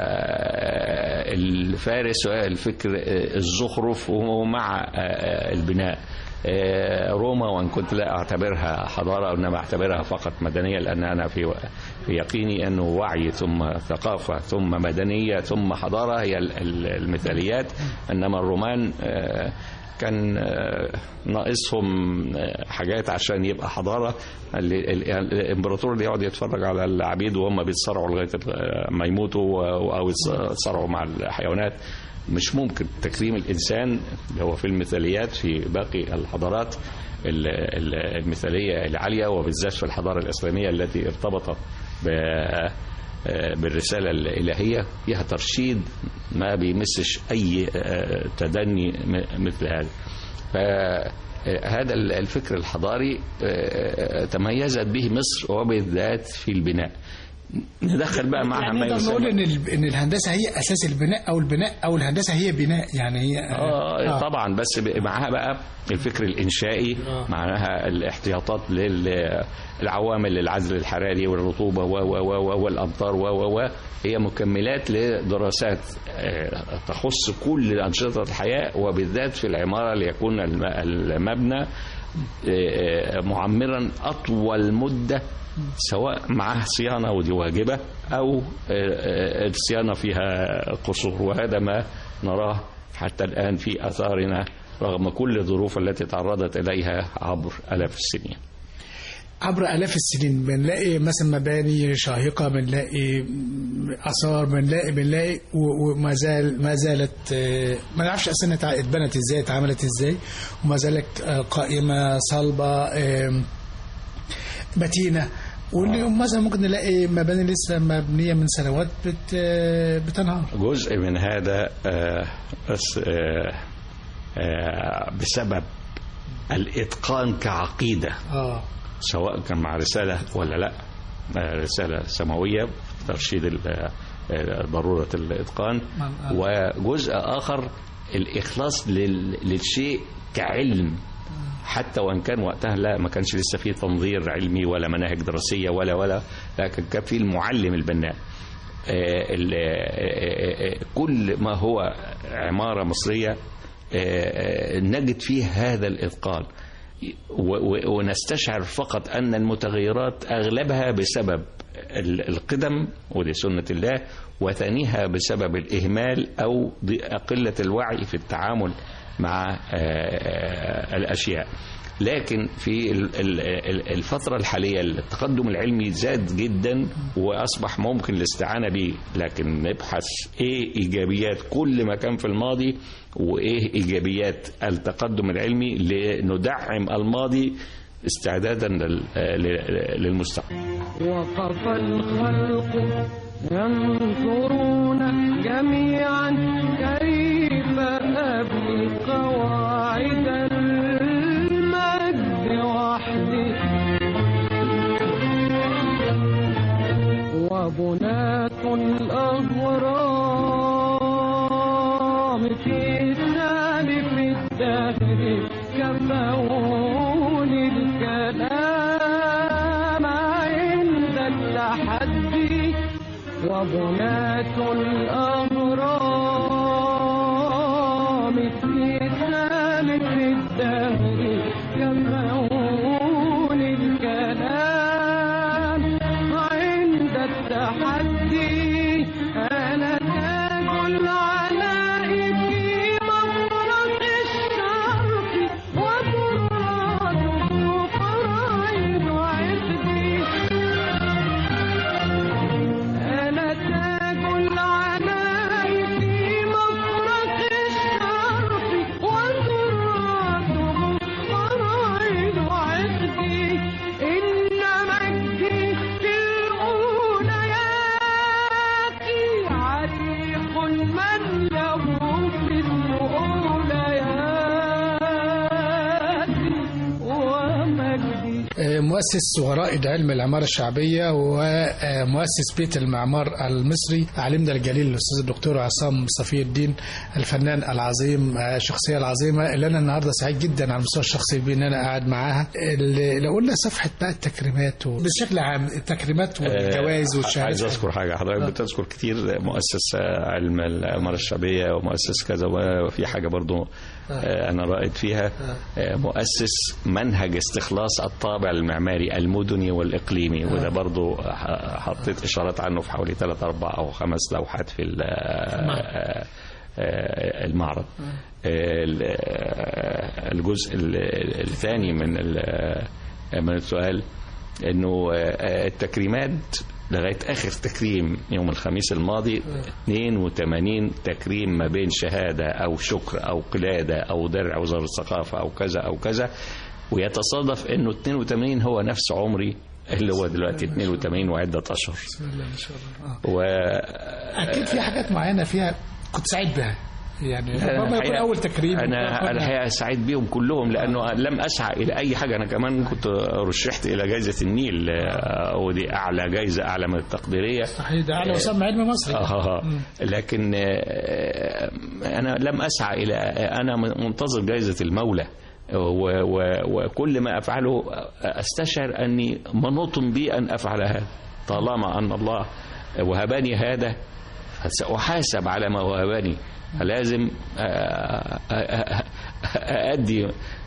آه، الفارس الفكر آه، الزخرف ومع آه، البناء آه، روما وان كنت لا اعتبرها حضاره انما اعتبرها فقط مدنيه لان انا في في يقيني انه وعي ثم ثقافه ثم مدنيه ثم حضاره هي ال- ال- المثاليات انما الرومان آه، كان آه، ناقصهم آه، حاجات عشان يبقى حضاره ال- ال- الامبراطور اللي يقعد يتفرج على العبيد وهم بيتصارعوا لغايه آه، ما يموتوا و- او يتصارعوا مع الحيوانات مش ممكن تكريم الانسان اللي هو في المثاليات في باقي الحضارات ال- ال- المثاليه العاليه وبالذات في الحضاره الاسلاميه التي ارتبطت ب آه، بالرسالة الإلهية فيها ترشيد ما بيمسش أي آه، تدني م- مثل هذا فهذا الفكر الحضاري آه، تميزت به مصر وبالذات في البناء ندخل بقى معها يعني ما نقدر نقول يسمى ان ال- ان الهندسه هي اساس البناء او البناء او الهندسه هي بناء يعني هي آه طبعا بس ب- معاها بقى الفكر الإنشائي آه. معاها الاحتياطات للعوامل للعزل الحراري والرطوبة و و و و والأمطار و و و هي مكملات لدراسات آه، تخص كل أنشطة الحياة وبالذات في العمارة ليكون الم- المبنى آه، معمرا أطول مدة سواء معه صيانة ودي واجبة أو آه، آه، الصيانة فيها قصور وهذا ما نراه حتى الآن في أثارنا رغم كل الظروف التي تعرضت إليها عبر آلاف السنين عبر آلاف السنين بنلاقي مثلا مباني شاهقة بنلاقي آثار بنلاقي بنلاقي و- وما زال ما زالت آه، ما نعرفش أصلا اتع- اتبنت ازاي اتعملت ازاي وما زالت آه، قائمة صلبة آم، متينة واليوم مثلا ممكن نلاقي مباني لسه مبنية من سنوات بت آه، بتنهار جزء من هذا آه، بس آه، آه، بسبب الإتقان كعقيدة اه سواء كان مع رسالة ولا لا آه، رسالة سماوية ترشيد ال- آه، ضرورة الإتقان آه. وجزء آخر الإخلاص لل- للشيء كعلم حتى وان كان وقتها لا ما كانش لسه فيه تنظير علمي ولا مناهج دراسيه ولا ولا لكن كان في المعلم البناء آه، ال- آه، آه، كل ما هو عماره مصريه آه، آه، نجد فيه هذا الاتقان و- و- ونستشعر فقط ان المتغيرات اغلبها بسبب ال- القدم ودي سنه الله وثانيها بسبب الاهمال او ض- قله الوعي في التعامل مع آه، آه، الاشياء لكن في ال- ال- ال- الفترة الحالية التقدم العلمي زاد جدا وأصبح ممكن الاستعانة به لكن نبحث إيه إيجابيات كل ما كان في الماضي وإيه إيجابيات التقدم العلمي لندعم الماضي استعدادا لل- ل- للمستقبل وقف الخلق ينظرون جميعا كيف أبني قواعد المجد وحدي وبناة الأهرام في سالف الدهر كفون الكلام عند التحدي وبناة الأهرام في سالف الدهر كفون الكلام عند التحدي أنا تاج العلاء في مفرق الشرق وتراده فرائض عقدي أنا تاج العلاء في مفرق الشرق وتراده فرائض عقدي إن مجدي في الأوليات عريق من له في الأوليات ومجدي مؤسس ورائد علم العمارة الشعبية ومؤسس بيت المعمار المصري علمنا الجليل الأستاذ الدكتور عصام صفي الدين الفنان العظيم الشخصية العظيمة اللي أنا النهاردة سعيد جدا على المستوى الشخصي بأن أنا قاعد معاها اللي- لو قلنا صفحة بقى التكريمات و- بشكل عام التكريمات والجوائز آه، والشهادات عايز اذكر حاجه حضرتك بتذكر كتير مؤسس آه، علم العماره الشعبيه ومؤسس كذا وفي حاجه برضو آه، انا رائد فيها آه، مؤسس منهج استخلاص الطابع المعماري المدني والاقليمي وده برضو ح- حطيت اشارات عنه في حوالي ثلاث اربع او خمس لوحات في ال- آه، آه، المعرض آه، ال- آه، الجزء ال- الثاني من ال- من السؤال انه آه، التكريمات لغايه اخر تكريم يوم الخميس الماضي 82 تكريم ما بين شهاده او شكر او قلاده او درع وزاره الثقافه او كذا او كذا ويتصادف انه 82 هو نفس عمري اللي هو دلوقتي 82 وعده اشهر بسم الله ما شاء الله آه. و أكيد في حاجات معينة فيها كنت سعيد بها يعني ربما يكون الحقيقة أول تكريم انا الحقيقه سعيد بيهم كلهم لانه لم اسعى الى اي حاجه انا كمان كنت رشحت الى جائزه النيل آه، ودي اعلى جائزه اعلى من التقديريه صحيح ده أعلى وسام علم مصري آه لكن آه، انا لم اسعى الى انا منتظر جائزه المولى و- و- وكل ما افعله استشعر اني منوط بي ان افعل هذا طالما ان الله وهبني هذا فساحاسب على ما وهبني فلازم آه، آه، آه، أأدي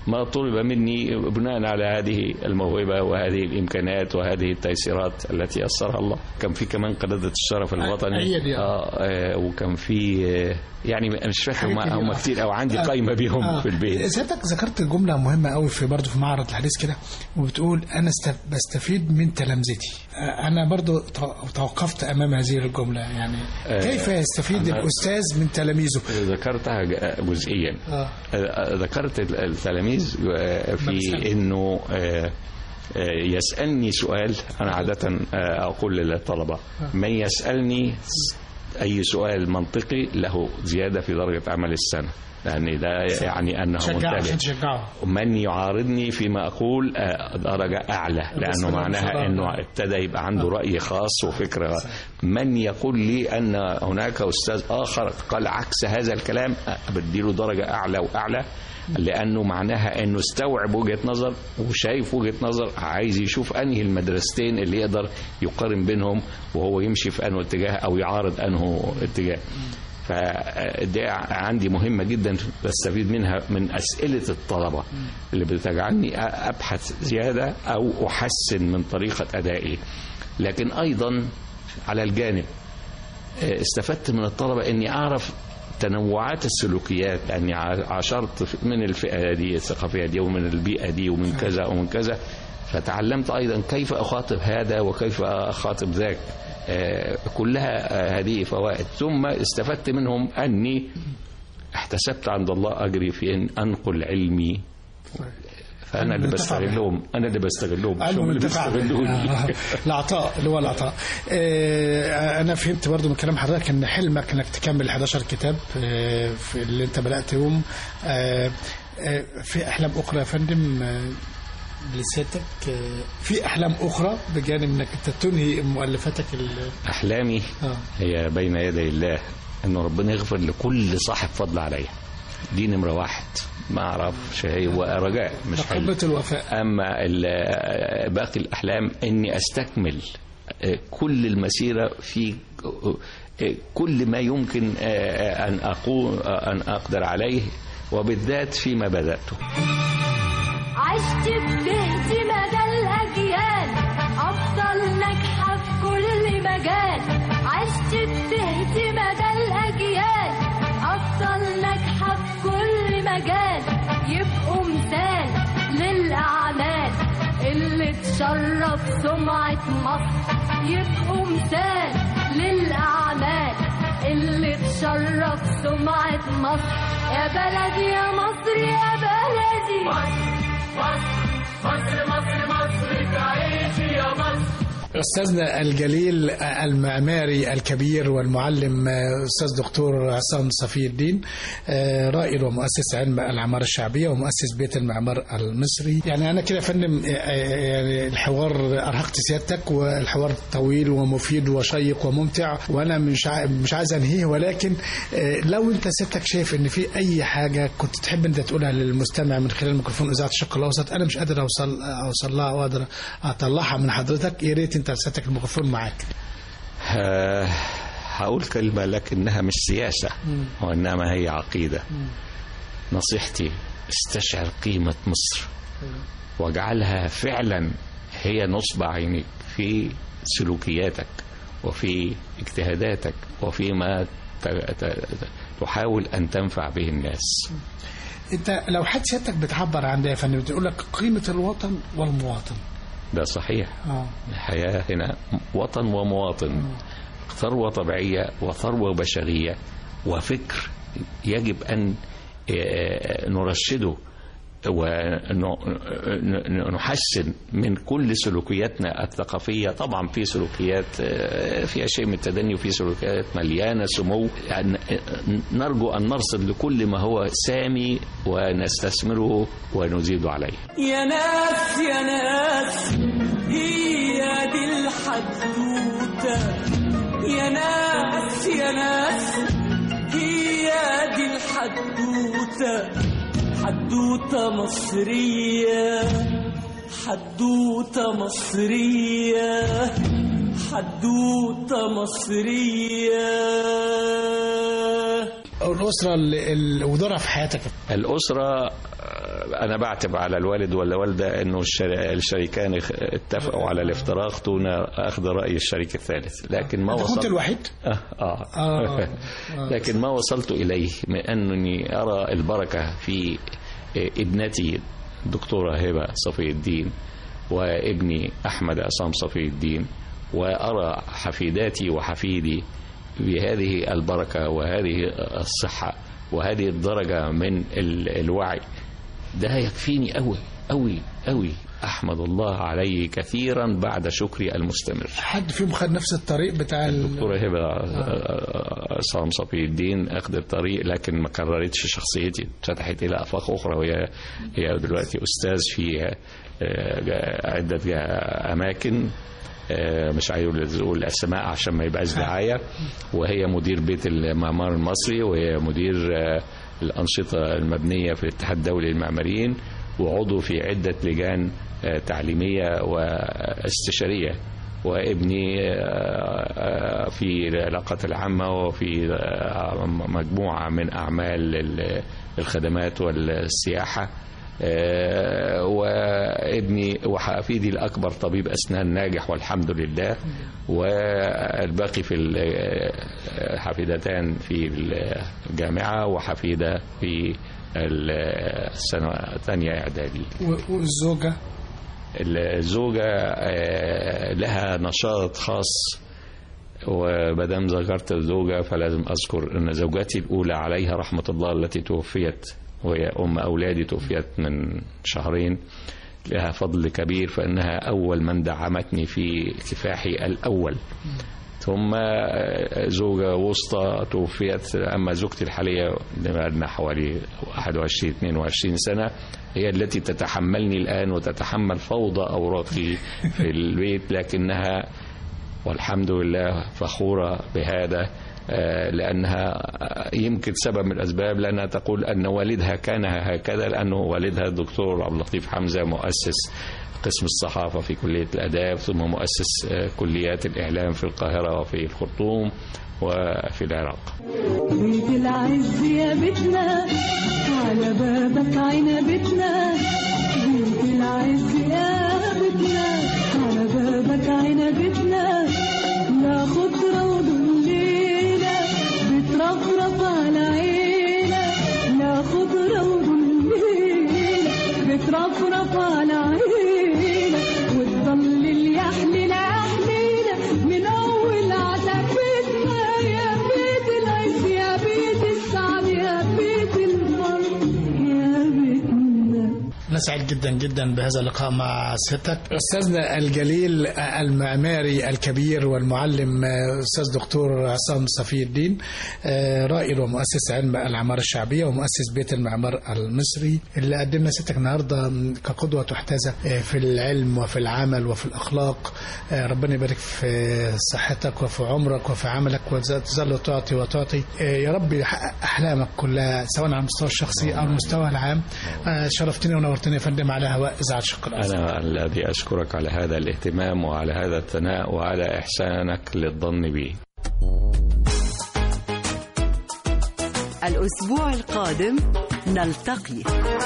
ما طلب مني بناء على هذه الموهبة وهذه الإمكانات وهذه التيسيرات التي يسرها الله كان في كمان قيادة الشرف الوطني هي دي. آه آه، وكان في آه، يعني أنا مش فاكر هم, حاجات هم كتير. كتير أو عندي آه. قايمة بيهم آه. في البيت سيادتك ذكرت جملة مهمة قوي في برضه في معرض الحديث كده وبتقول أنا است- بستفيد من تلامذتي آه، أنا برضه تو- توقفت أمام هذه الجملة يعني آه، كيف يستفيد أنا- الأستاذ من تلاميذه ذكرتها ج- جزئيا آه. آه، ذكرت ال- التلاميذ آه، في بمثال. انه آه، آه، يسالني سؤال انا عاده آه، اقول للطلبه من يسالني اي سؤال منطقي له زياده في درجه عمل السنه لان ده يعني انه شجعه منتبه عشان تشجعه من يعارضني فيما اقول آه، درجه اعلى لانه بالصلاة معناها والسلام. انه ابتدى يبقى عنده راي خاص وفكره من يقول لي ان هناك استاذ اخر قال عكس هذا الكلام آه، بديله درجه اعلى واعلى لانه معناها انه استوعب وجهه نظر وشايف وجهه نظر عايز يشوف انهي المدرستين اللي يقدر يقارن بينهم وهو يمشي في انه اتجاه او يعارض انه اتجاه فدي عندي مهمة جدا بستفيد منها من أسئلة الطلبة اللي بتجعلني أبحث زيادة أو أحسن من طريقة أدائي لكن أيضا على الجانب استفدت من الطلبة أني أعرف تنوعات السلوكيات لأني عاشرت من الفئة دي الثقافية دي ومن البيئة دي ومن كذا ومن كذا فتعلمت أيضا كيف أخاطب هذا وكيف أخاطب ذاك آه، كلها آه، هذه فوائد ثم استفدت منهم أني احتسبت عند الله أجري في أن أنقل علمي فأنا اللي منتفع به. بستغلهم أنا اللي بستغلهم مش علم هم اللي منتفع به. بيستغلوني آه، العطاء اللي هو العطاء آه، انا فهمت برضو من كلام حضرتك ان حلمك انك تكمل 11 كتاب آه، في اللي انت بدات يوم آه، آه، في احلام اخرى يا فندم آه، لسيادتك آه، في احلام اخرى بجانب انك انت تنهي مؤلفاتك ال- أحلامي اه هي بين يدي الله ان ربنا يغفر لكل صاحب فضل عليا دي نمره واحد ما اعرفش هي ورجاء مش حلم قبة الوفاء اما ال- باقي الاحلام اني استكمل كل المسيره في كل ما يمكن ان اقول ان اقدر عليه وبالذات فيما بداته عشت ببهت مدى الأجيال أفضل ناجحة في كل مجال عشت ببهت مدى الأجيال أفضل ناجحة في كل مجال يبقوا مثال للأعمال اللي تشرف سمعة مصر يبقوا مثال للأعمال اللي تشرف سمعة مصر يا بلدي يا مصر يا بلدي استاذنا الجليل المعماري الكبير والمعلم استاذ دكتور عصام صفي الدين آه، رائد ومؤسس علم العماره الشعبيه ومؤسس بيت المعمار المصري يعني انا كده يا فندم آه، آه، يعني الحوار ارهقت سيادتك والحوار طويل ومفيد وشيق وممتع وانا مش ع- مش عايز انهيه ولكن آه، لو انت سيادتك شايف ان في اي حاجه كنت تحب انت تقولها للمستمع من خلال ميكروفون اذاعه الشرق الاوسط انا مش قادر اوصل اوصل لها واقدر اطلعها من حضرتك يا ريت انت سيادتك الميكروفون معاك آه، هقول كلمة لكنها مش سياسة وإنما هي عقيدة نصيحتي استشعر قيمة مصر واجعلها فعلا هي نصب عينيك في سلوكياتك وفي اجتهاداتك وفيما ت- ت- تحاول أن تنفع به الناس انت لو حد سيادتك بتعبر عن ده يا فندم بتقول لك قيمه الوطن والمواطن ده صحيح اه الحياة هنا وطن ومواطن ثروة طبيعية وثروة بشرية وفكر يجب أن آه، نرشده ونحسن من كل سلوكياتنا الثقافية طبعا في سلوكيات آه، فيها شيء من التدني وفي سلوكيات مليانة سمو يعني نرجو أن نرصد لكل ما هو سامي ونستثمره ونزيد عليه يا ناس يا ناس هي دي الحدوتة يا ناس يا ناس هي دي الحدوتة حدوتة مصرية حدوتة مصرية حدوتة مصرية الاسره اللي اللي- ودورها في حياتك الأسرة آه، أنا بعتب على الوالد والوالدة أنه الشر- الشريكان اخ- اتفقوا على الافتراق دون أخذ رأي الشريك الثالث لكن ما انت كنت وصلت الوحيد آه آه. آه. لكن ما وصلت إليه من أنني أرى البركة في ابنتي الدكتورة هبة صفي الدين وابني أحمد عصام صفي الدين وأرى حفيداتي وحفيدي بهذه البركة وهذه الصحة وهذه الدرجة من ال- الوعي ده يكفيني أوي أوي أوي أحمد الله عليه كثيرا بعد شكري المستمر حد فيهم خد نفس الطريق بتاع ال... الدكتورة هبة عصام صفي الدين أخذ الطريق لكن ما كررتش شخصيتي فتحت إلى آفاق أخرى وهي هي دلوقتي أستاذ في آه، جا- عدة جا- أماكن آه، مش عايز أقول الأسماء عشان ما يبقاش دعاية وهي مدير بيت المعمار المصري وهي مدير آه، الأنشطة المبنية في الاتحاد الدولي للمعماريين وعضو في عدة لجان آه، تعليمية واستشارية وابني آه، آه، في العلاقات العامة وفي آه، مجموعة من أعمال ال- الخدمات والسياحة آه، وابني وحفيدي الأكبر طبيب أسنان ناجح والحمد لله والباقي في ال- آه، حفيدتان في الجامعة وحفيدة في السنة الثانية إعدادي و- والزوجه الزوجة آه، لها نشاط خاص ومادام ذكرت الزوجة فلازم أذكر أن زوجتي الأولى عليها رحمة الله التي توفيت وهي أم أولادي توفيت من شهرين لها فضل كبير فإنها أول من دعمتني في كفاحي الأول ثم آه، زوجة وسطى توفيت أما زوجتي الحالية لنا حوالي 21 22 سنة هي التي تتحملني الآن وتتحمل فوضى أوراقي في البيت لكنها والحمد لله فخورة بهذا آه، لأنها آه، يمكن سبب من الأسباب لأنها تقول أن والدها كان هكذا لأنه والدها الدكتور عبد اللطيف حمزة مؤسس قسم الصحافة في كلية الآداب ثم مؤسس آه، كليات الإعلام في القاهرة وفي الخرطوم وفي العراق بيت العز يا بيتنا على بابك عنبتنا بيت العز يا بيتنا على بابك عنبتنا لا خضرة وظليلة بترفرف على عينا لا خضرة وظليلة بترفرف على عينا وتضلل يحلل عحلينا من أول عتبتنا يا بيت العز يا بيت السعد يا بيت الفرح يا بيتنا أنا سعيد جدا جدا بهذا اللقاء مع سيادتك أستاذنا الجليل المعماري الكبير والمعلم أستاذ دكتور عصام صفي الدين آه، رائد ومؤسس علم العمارة الشعبية ومؤسس بيت المعمار المصري اللي قدمنا سيادتك النهاردة كقدوة تحتذى آه، في العلم وفي العمل وفي الأخلاق آه، ربنا يبارك في صحتك وفي عمرك وفي عملك وتظل تعطي وتعطي آه، يا رب يحقق أحلامك كلها سواء على المستوى الشخصي أو المستوى العام آه، شرفتني ونورتني يا فندم على هواء إذاعة شق الأرض أنا الذي أشكرك على هذا الاهتمام وعلى هذا الثناء وعلى إحسانك للظن بي الأسبوع القادم نلتقي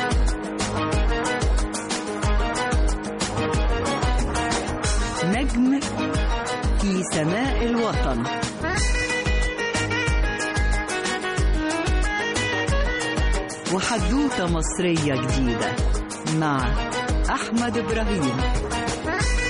نجم في سماء الوطن وحدوتة مصرية جديدة مع أحمد إبراهيم